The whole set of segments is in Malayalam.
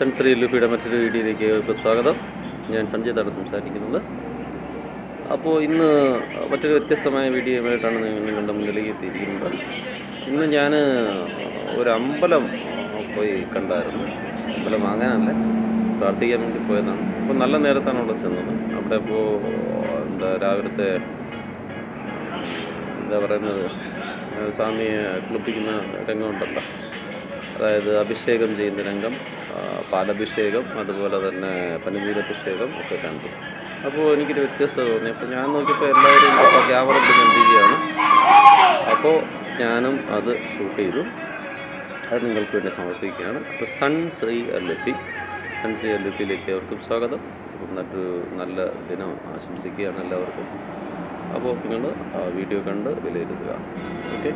സെൻസറി ലുഫിയുടെ മറ്റൊരു വീഡിയോയിലേക്ക് ഏവർക്കും സ്വാഗതം ഞാൻ സഞ്ജിതാണ് സംസാരിക്കുന്നത് അപ്പോൾ ഇന്ന് മറ്റൊരു വ്യത്യസ്തമായ വീഡിയോയുമായിട്ടാണ് നിങ്ങൾ നിങ്ങളുടെ മുന്നിലേക്ക് എത്തിയിരിക്കുന്നത് ഇന്ന് ഞാൻ ഒരു അമ്പലം പോയി കണ്ടായിരുന്നു അമ്പലം വാങ്ങാനല്ല പ്രാർത്ഥിക്കാൻ വേണ്ടി പോയതാണ് അപ്പോൾ നല്ല നേരത്താണ് അവിടെ ചെന്നത് അവിടെ ഇപ്പോൾ എന്താ രാവിലത്തെ എന്താ പറയുന്നത് ഏഹ് സ്വാമിയെ കുളിപ്പിക്കുന്ന രംഗമുണ്ടല്ലോ അതായത് അഭിഷേകം ചെയ്യുന്ന രംഗം ആ, പാലഭിഷേകം അതുപോലെ തന്നെ പനിനീരഭിഷേകം ഒക്കെ കണ്ടു അപ്പോൾ എനിക്കൊരു വ്യത്യസ്തത തോന്നി അപ്പോൾ ഞാൻ നോക്കിയപ്പോൾ എല്ലാവരും ഇപ്പോൾ ക്യാമറ പിടിക്കൊണ്ടിരിക്കുകയാണ് അപ്പോൾ ഞാനും അത് ഷൂട്ട് ചെയ്തു അത് നിങ്ങൾക്ക് വേണ്ടി സമർപ്പിക്കുകയാണ് അപ്പോൾ സൺ ശ്രീ അല്ലപ്പി സൺ ശ്രീ അല്ലപ്പിയിലേക്ക് അവർക്കും സ്വാഗതം അപ്പം നല്ലൊരു നല്ല ദിനം ആശംസിക്കുകയാണ് എല്ലാവർക്കും അപ്പോൾ നിങ്ങൾ വീഡിയോ കണ്ട് വിലയിരുത്തുക ഓക്കെ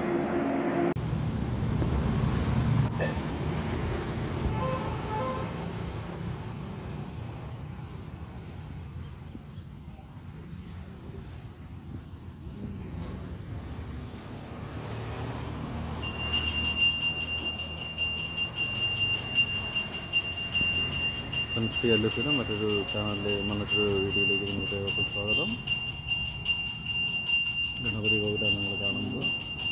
സൺസ്ക്രീ അല്ലസിന് മറ്റൊരു ചാനലിലെ മറ്റൊരു വീഡിയോയിലേക്ക് നിങ്ങൾക്ക് ഏവർക്കും സ്വാഗതം ഗണപതി കോവിലാണ് നിങ്ങൾ കാണുന്നത്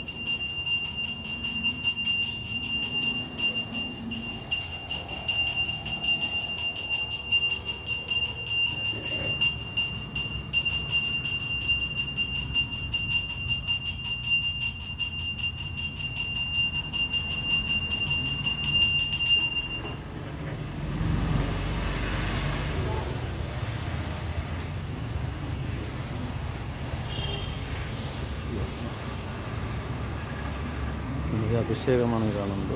നമുക്ക് അഭിഷേകമാണ് ഈ കാണുന്നത്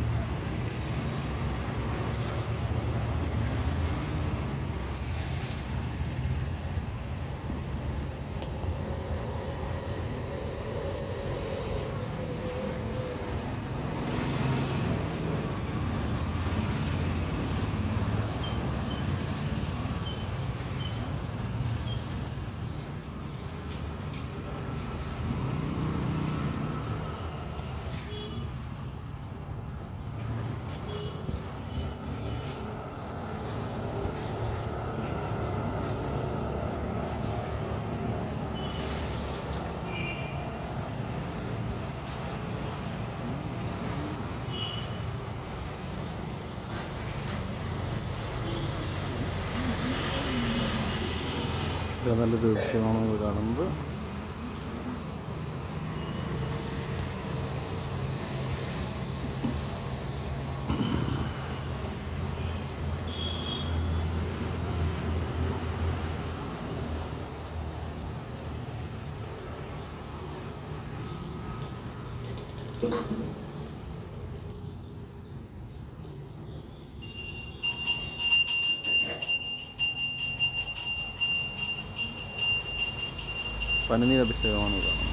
ഇത് നല്ലൊരു ദൃശ്യമാണ് നിങ്ങൾ കാണുന്നത് പനിനീർ അഭിഷേകമാണ് ഈ കാണുന്നത്